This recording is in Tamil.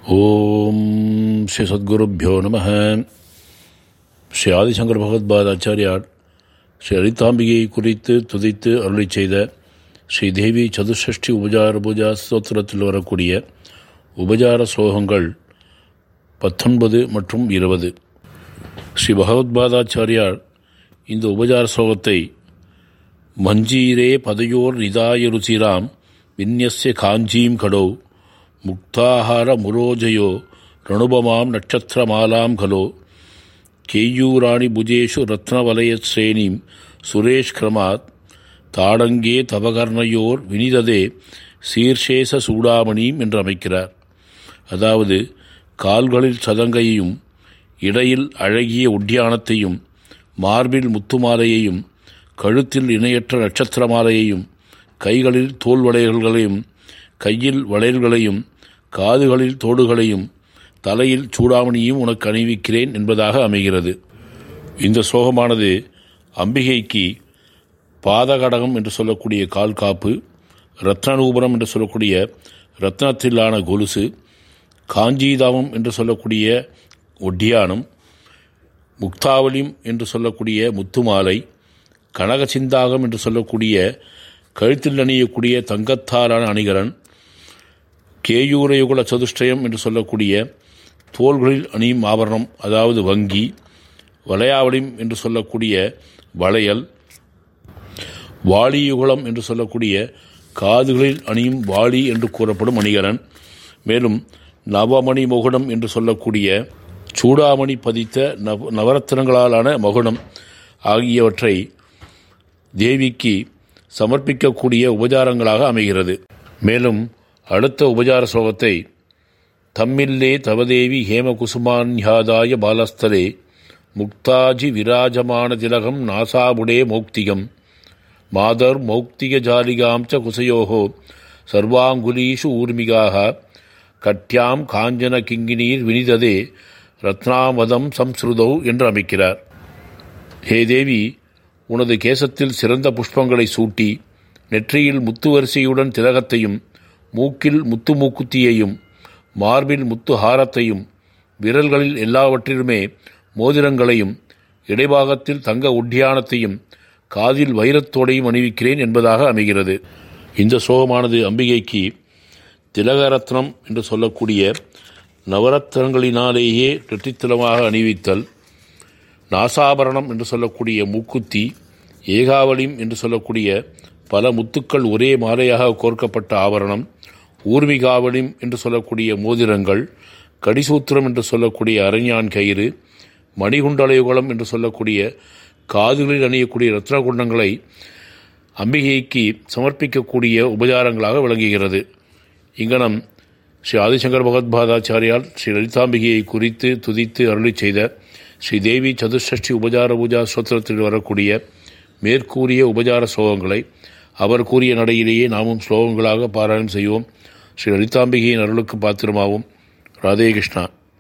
ஓம் ஸ்ரீ சத்குருப்பியோ நம ஸ்ரீ ஆதிசங்கர் பகவத்பாத் ஆச்சாரியார் ஸ்ரீ லலிதாம்பிகையை குறித்து துதித்து அருளி செய்த ஸ்ரீ தேவி சதுஷ்டி உபஜார பூஜா ஸ்தோத்திரத்தில் வரக்கூடிய உபஜார ஸ்லோகங்கள் பத்தொன்பது மற்றும் இருபது ஸ்ரீ பகவத்பாதாச்சாரியார் இந்த உபஜார ஸ்லோகத்தை மஞ்சீரே பதையோர் நிதாய ருச்சிராம் விந்யஸ்ய காஞ்சீம் கடோ முக்தாஹார முரோஜயோ ரணுபமாம் நட்சத்திரமாலாம் கலோ கேயூராணி புஜேஷு ரத்னவலயஸ்ரேணீம் சுரேஷ் கிரமாத் தாடங்கே தவகர்ணையோர் வினிததே சீர்ஷேச சூடாமணியும் என்று அமைக்கிறார் அதாவது கால்களில் சதங்கையையும் இடையில் அழகிய உட்டியானத்தையும் மார்பில் முத்துமாலையையும் கழுத்தில் இணையற்ற நட்சத்திர மாலையையும் கைகளில் தோல் வளையல்களையும் கையில் வளையல்களையும் காதுகளில் தோடுகளையும் தலையில் சூடாமணியும் உனக்கு அணிவிக்கிறேன் என்பதாக அமைகிறது இந்த சோகமானது அம்பிகைக்கு பாதகடகம் என்று சொல்லக்கூடிய கால் காப்பு ரத்னநூபுரம் என்று சொல்லக்கூடிய ரத்னத்திலான கொலுசு காஞ்சீதாமம் என்று சொல்லக்கூடிய ஒட்டியானம் முக்தாவலிம் என்று சொல்லக்கூடிய முத்துமாலை கனகசிந்தாகம் என்று சொல்லக்கூடிய கழுத்தில் அணியக்கூடிய தங்கத்தாலான அணிகலன் கேயூரயுகுல சதுஷ்டயம் என்று சொல்லக்கூடிய தோள்களில் அணியும் ஆபரணம் அதாவது வங்கி வளையாவளிம் என்று சொல்லக்கூடிய வளையல் வாளியுகுலம் என்று சொல்லக்கூடிய காதுகளில் அணியும் வாளி என்று கூறப்படும் அணிகலன் மேலும் நவமணி மகுடம் என்று சொல்லக்கூடிய சூடாமணி பதித்த நவ நவரத்தினங்களாலான மகுடம் ஆகியவற்றை தேவிக்கு சமர்ப்பிக்கக்கூடிய உபச்சாரங்களாக அமைகிறது மேலும் அடுத்த உபச்சார ஸ்லோகத்தை தம்மில்லே தவதேவி ஹேமகுசுமான்யாதாய பாலஸ்தலே முக்தாஜி விராஜமான திலகம் நாசாபுடே மௌக்திகம் மாதர் மௌக்திக ஜாலிகாம் ச குசயோகோ சர்வாங்குலீஷு ஊர்மிகாக கட்யாம் காஞ்சன கிங்கினீர் வினிததே ரத்னாமதம் சம்ஸ்ருதௌ என்று அமைக்கிறார் ஹே தேவி உனது கேசத்தில் சிறந்த புஷ்பங்களை சூட்டி நெற்றியில் முத்து வரிசையுடன் திலகத்தையும் மூக்கில் முத்து மூக்குத்தியையும் மார்பில் முத்து ஹாரத்தையும் விரல்களில் எல்லாவற்றிலுமே மோதிரங்களையும் இடைபாகத்தில் தங்க உட்டியானத்தையும் காதில் வைரத்தோடையும் அணிவிக்கிறேன் என்பதாக அமைகிறது இந்த சோகமானது அம்பிகைக்கு திலகரத்னம் என்று சொல்லக்கூடிய நவரத்னங்களினாலேயே நெற்றித்திலமாக அணிவித்தல் நாசாபரணம் என்று சொல்லக்கூடிய மூக்குத்தி ஏகாவலிம் என்று சொல்லக்கூடிய பல முத்துக்கள் ஒரே மாலையாக கோர்க்கப்பட்ட ஆபரணம் ஊர்மிகாவலிம் என்று சொல்லக்கூடிய மோதிரங்கள் கடிசூத்திரம் என்று சொல்லக்கூடிய அரஞ்ஞான் கயிறு மணிகுண்டலயுகலம் என்று சொல்லக்கூடிய காதுகளில் அணியக்கூடிய ரத்னகுண்டங்களை அம்பிகைக்கு சமர்ப்பிக்கக்கூடிய உபச்சாரங்களாக விளங்குகிறது இங்கனம் ஸ்ரீ ஆதிசங்கர் பகவத்பாதாச்சாரியால் ஸ்ரீ லலிதாம்பிகையை குறித்து துதித்து அருளி செய்த ஸ்ரீ தேவி சதுஷ்டி உபச்சார பூஜா ஸ்தோத்திரத்தில் வரக்கூடிய மேற்கூறிய உபச்சார ஸ்லோகங்களை அவர் கூறிய நடையிலேயே நாமும் ஸ்லோகங்களாக பாராயணம் செய்வோம் ஸ்ரீ லலிதாம்பிகையின் அருளுக்கு பாத்திரமாவும் ராதே கிருஷ்ணா